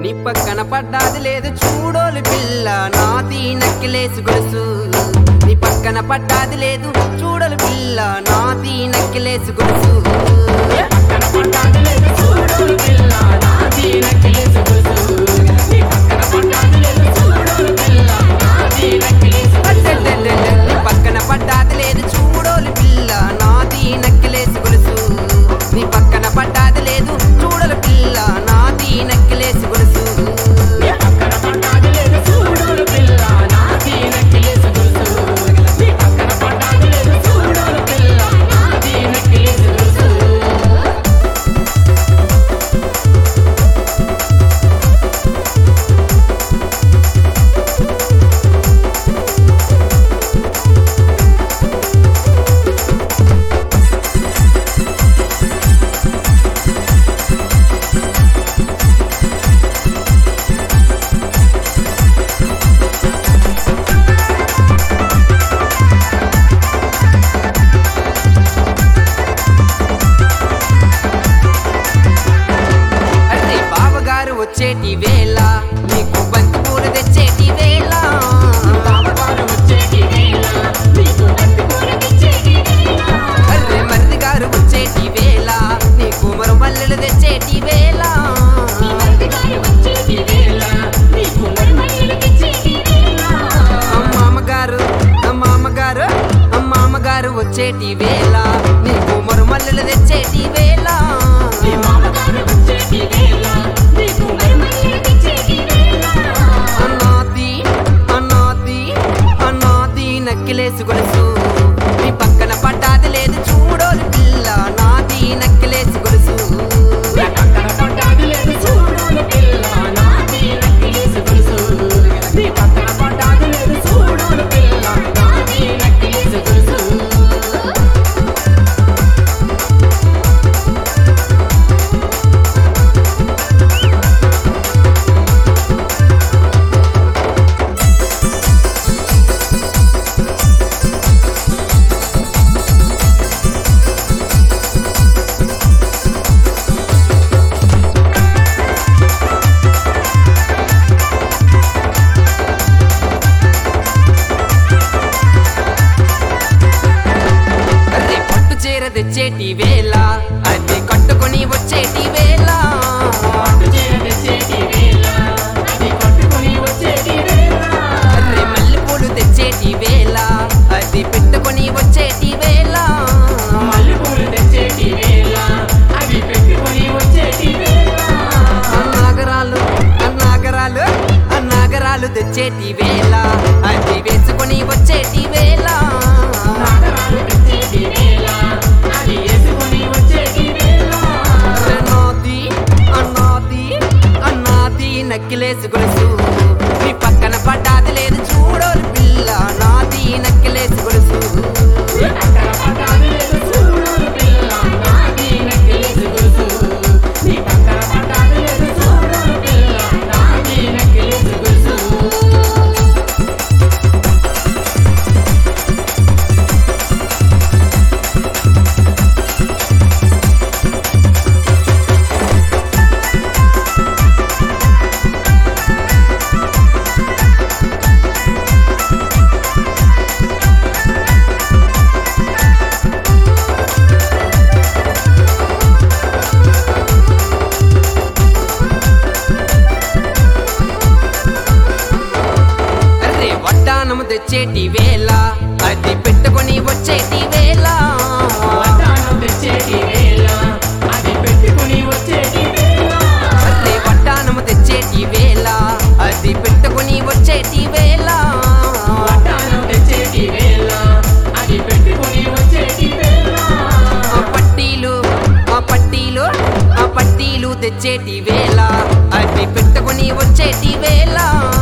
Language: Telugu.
నీ పక్కన పడ్డాది లేదు చూడోలు పిల్ల నాది నక్కిలేసు గొలుసు నీ పక్కన పడ్డాది లేదు చూడలు పిల్ల నాది నక్కిలేసు గొలుసు అడ్డడ్డడ్డడ్డ, నీ పక్కన పడ్డాది లేదు చూడోలు పిల్ల నాది నక్కిలేసు గొలుసు నీ పక్కన పడ్డాది లేదు చూడలు పిల్ల నాది నక్కిలేసు గొలుసు అరే బావగారు వచ్చేటి వేళ నీకు బంతి పూలు తెచ్చేటి వేళ అరే మరిది గారు వచ్చేటి వేళ నీకు మరో మల్లెలు తెచ్చేటి వేళ అమ్మామగారు అమ్మామగారు అమ్మామగారు వచ్చేటి వేళ నీకు మరో మల్లెలు తెచ్చేటి వేళ అన్నాది అన్నాది అన్నాది నక్కిలేసు గొలుసు నీ పక్కన పడ్డాది లేదు చూడోలు పిల్ల నాది నక్కిలేసు గొలుసు అరే పట్టు చీర తెచ్చేటి వేళ అది కట్టుకొని వచ్చేటి వేళ అరే మల్లె పూలు తెచ్చేటి వేళ అది పెట్టుకొని వచ్చేటి వేళ ఆ నాగరాలు ఆ నాగరాలు ఆ నాగరాలు తెచ్చేటి వేళ అది వేసుకొని వచ్చేటి వేళ అన్నాది అన్నాది అన్నాది నక్కిలేసు గొలుసు నీ పక్కన పడ్డాది లేదు చూడోలు పిల్ల నాది నక్కిలేసు గొలుసు అరే వడ్డానము తెచ్చేటి వేళ అది పెట్టుకొని వచ్చేటి వేళ అరే వడ్డానము తెచ్చేటి వేళ అది పెట్టుకొని వచ్చేటి వేళ ఆ పట్టీలు ఆ పట్టీలు ఆ పట్టీలు తెచ్చేటి వేళ అవి పెట్టుకొని వచ్చేటి వేళ